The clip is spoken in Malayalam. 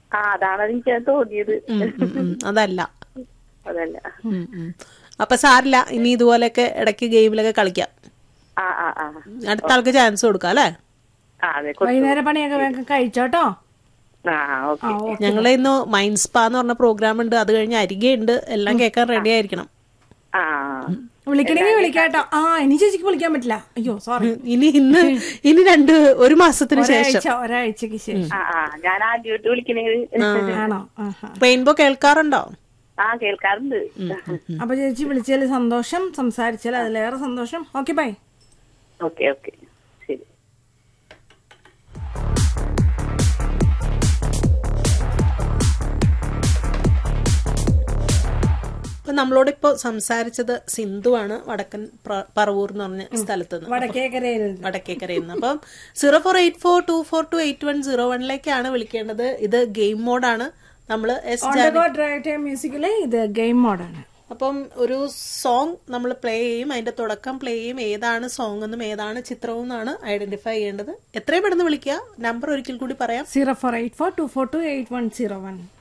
ആ അതാണ് എനിക്ക് തോന്നിയത് ഉം, ഉം, ഉം. അതല്ല അതല്ല ഉം, ഉം. അപ്പൊ സാരില്ല ഇനി ഇതുപോലെയൊക്കെ ഇടയ്ക്ക് ഗെയിമിലൊക്കെ കളിക്കാം ആ ആ ആ അടുത്ത ആൾക്ക് ചാൻസ് കൊടുക്കാം അല്ലേ ആ അതെ കൊ- വൈകുന്നേരം പണിയൊക്കെ വേഗം കഴിച്ചോട്ടോ ആ ഓക്കെ ഞങ്ങളെ ഇന്ന് മൈൻഡ് സ്പാ എന്ന് പറഞ്ഞ പ്രോഗ്രാം ഉണ്ട് അത് കഴിഞ്ഞ് അരികെയുണ്ട് എല്ലാം കേൾക്കാൻ റെഡി ആയിരിക്കണം ആ വിളിക്കണമെങ്കിൽ വിളിക്കാട്ടോ ആ ഇനി ചേച്ചിക്ക് വിളിക്കാൻ പറ്റില്ല അയ്യോ സോറി ഇനി ഇന്ന് ഇനി രണ്ട് ഒരു മാസത്തിന് ശേഷം ഒരാഴ്ച ഒരാഴ്ചക്ക് ശേഷം ആ ആ ഞാൻ ആദ്യമായിട്ട് വിളിക്കണത് ആണോ ആഹാ റെയിൻബോ കേൾക്കാറുണ്ടോ ആ കേൾക്കാറുണ്ട് അപ്പൊ ചേച്ചി വിളിച്ചതിൽ സന്തോഷം സംസാരിച്ചാൽ അതിലേറെ സന്തോഷം ഓക്കെ ബൈ ഓക്കെ ഓക്കെ ശരി ഇപ്പൊ നമ്മളോട് ഇപ്പൊ സംസാരിച്ചത് സിന്ധുവാണ് വടക്കൻ പ്ര- പറവൂർ എന്ന് പറഞ്ഞ സ്ഥലത്ത് നിന്ന് വടക്കേക്കരയിൽ വടക്കേക്കരയിൽ നിന്ന് അപ്പം zero four eight four two four two eight one zero വണ്ണിലേക്കാണ് വിളിക്കേണ്ടത് ഇത് ഗെയിം മോഡാണ് നമ്മള് as on the go drive time മ്യൂസിക്കില് ഇത് ഗെയിം മോഡാണ് അപ്പം ഒരു സോങ് നമ്മൾ പ്ലേ ചെയ്യും അതിന്റെ തുടക്കം പ്ലേ ചെയ്യും ഏതാണ് സോങ് എന്നും ഏതാണ് ചിത്രവും എന്നാണ് ഐഡന്റിഫൈ ചെയ്യേണ്ടത് എത്രയും പെട്ടെന്ന് വിളിക്കുക നമ്പർ ഒരിക്കൽ കൂടി പറയാം zero four eight four two four two eight one zero one